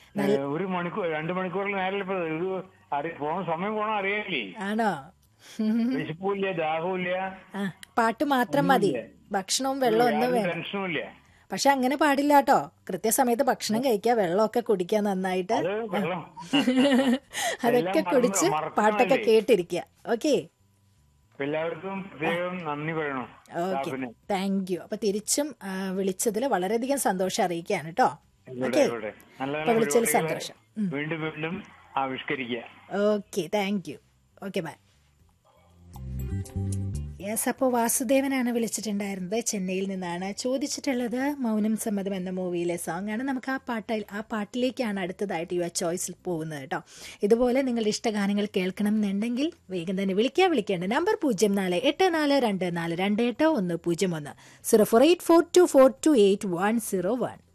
ഏ, ഒരു മണിക്കൂർ രണ്ടു മണിക്കൂറിൽ നേരം ഇപ്പൊ ഇത് അറി പോണ സമയം പോണ അറിയാനില്ലേ ആണോ വിശപ്പില്ല ദാഹവും ആ പാട്ട് മാത്രം മതി ഭക്ഷണവും വെള്ളവും ഒന്നും വേണം ടെൻഷനും ഇല്ല പക്ഷെ അങ്ങനെ പാടില്ല കേട്ടോ കൃത്യസമയത്ത് ഭക്ഷണം കഴിക്കുക വെള്ളമൊക്കെ കുടിക്കുക നന്നായിട്ട് അത് വെള്ളം അതൊക്കെ എല്ലാം കുടിച്ച് മറന്നു- പാട്ടൊക്കെ മറക്കണമല്ലേ? കേട്ടിരിക്കുക ഓക്കെ അപ്പൊ എല്ലാവർക്കും പ്രത്യേകം നന്ദി പറയണം ഓക്കെ സ്റ്റാഫിന്. താങ്ക് യു അപ്പൊ തിരിച്ചും ആ, വിളിച്ചതിൽ വളരെയധികം സന്തോഷം അറിയിക്കുകയാണ് കേട്ടോ ആയിക്കോട്ടെ, ഓക്കെ ആയിക്കോട്ടെ. നല്ല അപ്പൊ നല്ല വിളിച്ചതിൽ പരിപാടികള് സന്തോഷം വീണ്ടും വീണ്ടും ആവിഷ്കരിക്കുക okay thank you okay bye yes അപ്പോൾ വാസുദേവനാണ് വിളിച്ചിട്ടുണ്ടായിരുന്നത് ചെന്നൈയിൽ നിന്നാണ് ചോദിച്ചിട്ടുള്ളത് മൗനം സമ്മതം എന്ന മൂവിയിലെ സോങ് ആണ് നമുക്ക് ആ പാട്ടിൽ ആ പാട്ടിലേക്കാണ് അടുത്തതായിട്ട് യുവർ ചോയ്സിൽ പോകുന്നത് കേട്ടോ ഇതുപോലെ നിങ്ങളുടെ ഇഷ്ടഗാനങ്ങൾ കേൾക്കണം എന്നുണ്ടെങ്കിൽ വേഗം തന്നെ വിളിക്കുക വിളിക്കേണ്ട നമ്പർ പൂജ്യം നാല് എട്ട് നാല് രണ്ട് നാല് രണ്ട് എട്ട് ഒന്ന് പൂജ്യം ഒന്ന് zero four eight four two four two eight one zero one